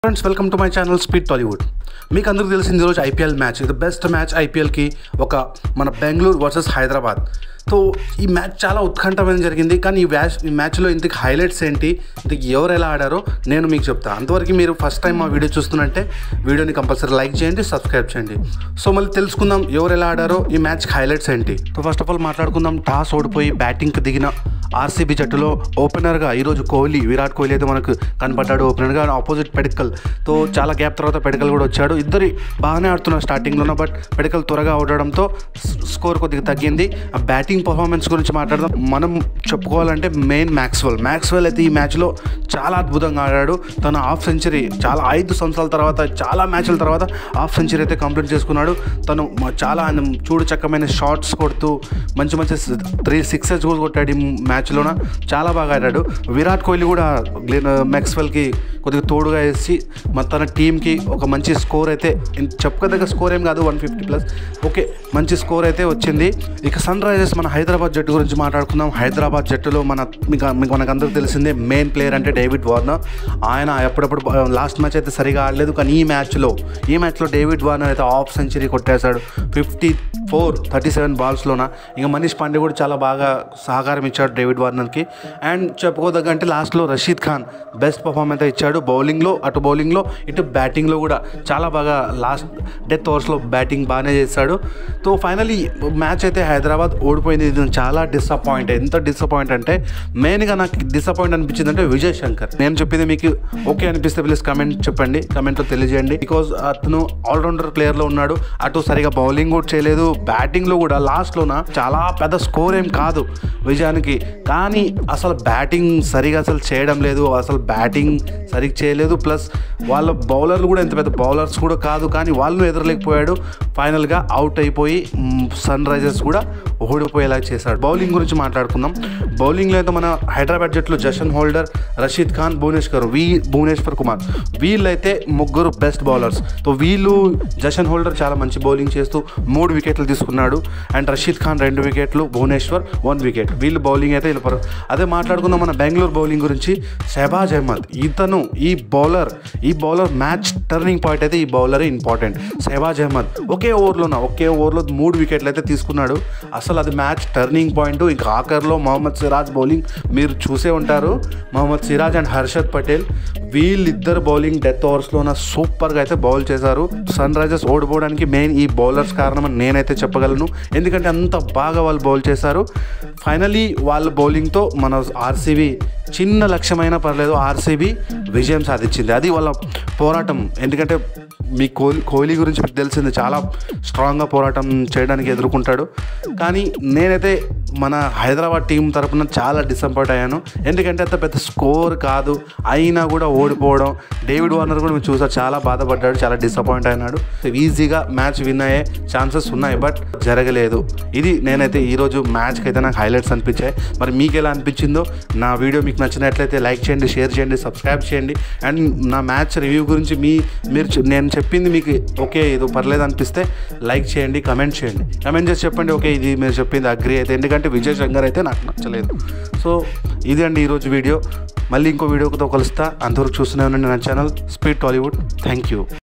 friends welcome to my channel speed Tollywood మీకు అందరికీ తెలిసింది ఈరోజు ఐపీఎల్ మ్యాచ్ ఇది బెస్ట్ మ్యాచ్ ఐపీఎల్కి ఒక మన బెంగళూరు వర్సెస్ హైదరాబాద్ సో ఈ మ్యాచ్ చాలా ఉత్కంఠమైన జరిగింది కానీ ఈ మ్యాచ్ ఈ మ్యాచ్లో ఇంతకు హైలైట్స్ ఏంటి ఇంతకు ఎవరు ఎలా ఆడారో నేను మీకు చెప్తాను అంతవరకు మీరు ఫస్ట్ టైం మా వీడియో చూస్తున్నట్టే వీడియోని కంపల్సరీ లైక్ చేయండి సబ్స్క్రైబ్ చేయండి సో మళ్ళీ తెలుసుకుందాం ఎవరు ఎలా ఆడారో ఈ మ్యాచ్కి హైలైట్స్ ఏంటి సో ఫస్ట్ ఆఫ్ ఆల్ మాట్లాడుకుందాం టాస్ ఓడిపోయి బ్యాటింగ్కి దిగిన ఆర్సీబీ జట్టులో ఓపెనర్గా ఈరోజు కోహ్లీ విరాట్ కోహ్లీ అయితే మనకు కనపడ్డాడు ఓపెనర్గా ఆపోజిట్ పెడికల్ తో చాలా గ్యాప్ తర్వాత పెడికల్ కూడా వచ్చాడు ఇద్దరి బాగానే ఆడుతున్నారు స్టార్టింగ్లోనే బట్ పెడికల్ త్వరగా ఆడడంతో స్కోర్ కొద్దిగా తగ్గింది ఆ బ్యాటింగ్ పర్ఫార్మెన్స్ గురించి మాట్లాడదాం మనం చెప్పుకోవాలంటే మెయిన్ మ్యాక్స్వెల్ మ్యాక్స్వెల్ అయితే ఈ మ్యాచ్లో చాలా అద్భుతంగా ఆడాడు తన హాఫ్ సెంచరీ చాలా ఐదు సంవత్సరాల తర్వాత చాలా మ్యాచ్ల తర్వాత హాఫ్ సెంచరీ అయితే కంప్లీట్ చేసుకున్నాడు తను మ- చాలా ఆయన చూడు చక్కమైన షాట్స్ కొడుతూ మంచి మంచి త్రీ సిక్సెస్ కూడా కొట్టాడు ఈ మ్యాచ్లోన చాలా బాగా ఆడాడు విరాట్ కోహ్లీ కూడా గ్లెన్ మ్యాక్స్వెల్కి కొద్దిగా తోడుగా వేసి మన తన టీంకి ఒక మంచి స్కోర్ అయితే ఇన్- చెప్పుకోదగ్గ స్కోర్ ఏం కాదు వన్ ఫిఫ్టీ ప్లస్ ఓకే మంచి స్కోర్ అయితే వచ్చింది ఇక సన్ రైజర్స్ మన హైదరాబాద్ జట్టు గురించి మాట్లాడుకుందాం హైదరాబాద్ జట్టులో మన మీకు మీకు మనకందరికి తెలిసిందే మెయిన్ ప్లేయర్ అంటే డేవిడ్ వార్నర్ ఆయన ఎప్పుడప్పుడు లాస్ట్ మ్యాచ్ అయితే సరిగా ఆడలేదు కానీ ఈ మ్యాచ్లో ఈ మ్యాచ్లో డేవిడ్ వార్నర్ అయితే హాఫ్ సెంచరీ కొట్టేశాడు ఫిఫ్టీ ఫోర్ థర్టీ సెవెన్ బాల్స్లోన ఇంకా మనీష్ పాండే కూడా చాలా బాగా సహకారం ఇచ్చాడు డేవిడ్ వార్నర్కి అండ్ చెప్పుకోదగ్గ అంటే లాస్ట్లో రషీద్ ఖాన్ బెస్ట్ పర్ఫార్మెన్స్ అయితే ఇచ్చాడు బౌలింగ్లో అటు బౌలింగ్లో ఇటు బ్యాటింగ్లో కూడా చాలా బాగా లాస్ట్ డెత్ ఓవర్స్లో బ్యాటింగ్ బాగానే చేశాడు సో ఫైనలీ మ్యాచ్ అయితే హైదరాబాద్ ఓడిపోయింది ఇది చాలా డిసప్పాయింట్ ఎంత డిసప్పాయింట్ అంటే మెయిన్గా నాకు డిసప్పాయింట్ అనిపించింది అంటే విజయ్ శంకర్ నేను చెప్పింది మీకు ఓకే అనిపిస్తే ప్లీజ్ కమెంట్ చెప్పండి కమెంట్లో తెలియజేయండి బికాజ్ అతను ఆల్రౌండర్ ప్లేయర్లో ఉన్నాడు అటు సరిగా బౌలింగ్ కూడా చేయలేదు బ్యాటింగ్లో కూడా లాస్ట్లోన చాలా పెద్ద స్కోర్ ఏం కాదు విజయానికి కానీ అసలు బ్యాటింగ్ సరిగా అసలు చేయడం లేదు అసలు బ్యాటింగ్ సరిగ్గా చేయలేదు ప్లస్ వాళ్ళ బౌలర్లు కూడా ఎంత పెద్ద బౌలర్స్ కూడా కాదు కానీ వాళ్ళను ఎదురలేకపోయాడు ఫైనల్గా అవుట్ అయిపోయి సన్ రైజర్స్ కూడా ఓడిపోయేలా చేశాడు బౌలింగ్ గురించి మాట్లాడుకుందాం బౌలింగ్లో అయితే మన హైదరాబాద్ జట్లు జషన్ హోల్డర్ రషీద్ ఖాన్ భువనేశ్వర్ వీ భువనేశ్వర్ కుమార్ వీళ్ళైతే ముగ్గురు బెస్ట్ బౌలర్స్ సో వీళ్ళు జషన్ హోల్డర్ చాలా మంచి బౌలింగ్ చేస్తూ మూడు వికెట్లు తీసుకున్నాడు అండ్ రషీద్ ఖాన్ రెండు వికెట్లు భువనేశ్వర్ వన్ వికెట్ వీళ్ళు బౌలింగ్ అయితే వీళ్ళు పర్- అదే మాట్లాడుకుందాం మన బెంగళూరు బౌలింగ్ గురించి షహబాజ్ అహ్మద్ ఇతను ఈ బౌలర్ ఈ బౌలర్ మ్యాచ్ టర్నింగ్ పాయింట్ అయితే ఈ బౌలరే ఇంపార్టెంట్ షహబాజ్ అహ్మద్ ఒకే ఓవర్లోన ఒకే ఓవర్లో మూడు వికెట్లు అయితే తీసుకున్నాడు అసలు అది మ్యాచ్ టర్నింగ్ పాయింట్ ఇంకా ఆఖర్లో మొహమ్మద్ సిరాజ్ బౌలింగ్ మీరు చూసే ఉంటారు మొహమ్మద్ సిరాజ్ అండ్ హర్షద్ పటేల్ వీళ్ళిద్దరు బౌలింగ్ డెత్ ఓవర్స్లోన సూపర్గా అయితే బౌల్ చేశారు సన్ రైజర్స్ ఓడిపోవడానికి మెయిన్ ఈ బౌలర్స్ కారణం అని నేనైతే చెప్పగలను ఎందుకంటే అంత బాగా వాళ్ళు బౌల్ చేశారు ఫైనలీ వాళ్ళ బౌలింగ్తో మన ఆర్సీబీ చిన్న లక్ష్యమైనా పర్లేదు ఆర్సీబీ విజయం సాధించింది అది వాళ్ళ పోరాటం ఎందుకంటే మీ కోహ్లీ కోహ్లీ గురించి మీకు తెలిసింది చాలా స్ట్రాంగ్గా పోరాటం చేయడానికి ఎదుర్కొంటాడు కానీ నేనైతే మన హైదరాబాద్ టీం తరపున చాలా డిసప్పాయింట్ అయ్యాను ఎందుకంటే అంత పెద్ద స్కోర్ కాదు అయినా కూడా ఓడిపోవడం డేవిడ్ వార్నర్ కూడా మీరు చూసారు చాలా బాధపడ్డాడు చాలా డిసప్పాయింట్ అయినాడు ఈజీగా మ్యాచ్ విన్ అయ్యే ఛాన్సెస్ ఉన్నాయి బట్ జరగలేదు ఇది నేనైతే ఈరోజు మ్యాచ్కి అయితే నాకు హైలైట్స్ అనిపించాయి మరి మీకు ఎలా అనిపించిందో నా వీడియో మీకు నచ్చినట్లయితే లైక్ చేయండి షేర్ చేయండి సబ్స్క్రైబ్ చేయండి అండ్ నా మ్యాచ్ రివ్యూ గురించి మీ మీరు చె- నేను చెప్పింది మీకు ఓకే ఇది పర్లేదు అనిపిస్తే లైక్ చేయండి కమెంట్ చేయండి కమెంట్ చేసి చెప్పండి ఓకే ఇది మీరు చెప్పింది అగ్రి అయితే ఎందుకంటే విజయ్ శంకర్ అయితే నాకు నచ్చలేదు సో ఇది అండి ఈరోజు వీడియో మళ్ళీ ఇంకో వీడియోతో కలుస్తా అంతవరకు చూస్తూనే ఉండండి నా channel speed Tollywood thank you